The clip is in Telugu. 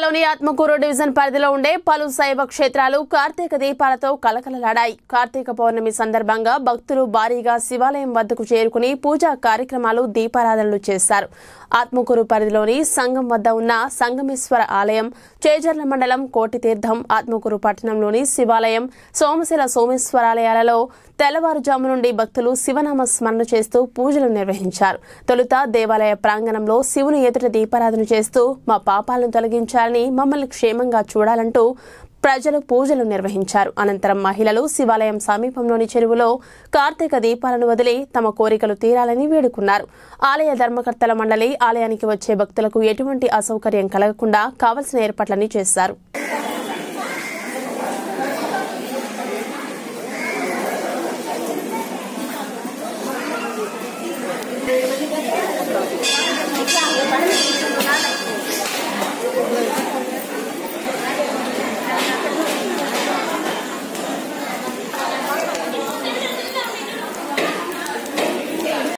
జిల్లాలోని ఆత్మకూరు డివిజన్ పరిధిలో ఉండే పలు శైవ క్షేత్రాలు కార్తీక దీపాలతో కలకలలాడాయి కార్తీక పౌర్ణమి సందర్భంగా భక్తులు భారీగా శివాలయం వద్దకు చేరుకుని పూజా కార్యక్రమాలు దీపారాధనలు చేశారు ఆత్మకూరు పరిధిలోని సంగం వద్ద ఉన్న సంగమేశ్వర ఆలయం చేజర్ల మండలం కోటితీర్థం ఆత్మకూరు పట్టణంలోని శివాలయం సోమశిల సోమేశ్వరాలయాలలో తెల్లవారుజాము నుండి భక్తులు శివనామ స్మరణ చేస్తూ పూజలు నిర్వహించారు తొలుత దేవాలయ ప్రాంగణంలో శివుని ఎదుట దీపారాధన చేస్తూ మా పాపాలను తొలగించాలని మమ్మల్ని క్షేమంగా చూడాలంటూ ప్రజలు పూజలు నిర్వహించారు అనంతరం మహిళలు శివాలయం సమీపంలోని చెరువులో కార్తీక దీపాలను వదిలి తమ కోరికలు తీరాలని వేడుకున్నారు ఆలయ ధర్మకర్తల మండలి ఆలయానికి వచ్చే భక్తులకు ఎటువంటి అసౌకర్యం కలగకుండా కావలసిన ఏర్పాట్లన్నీ చేశారు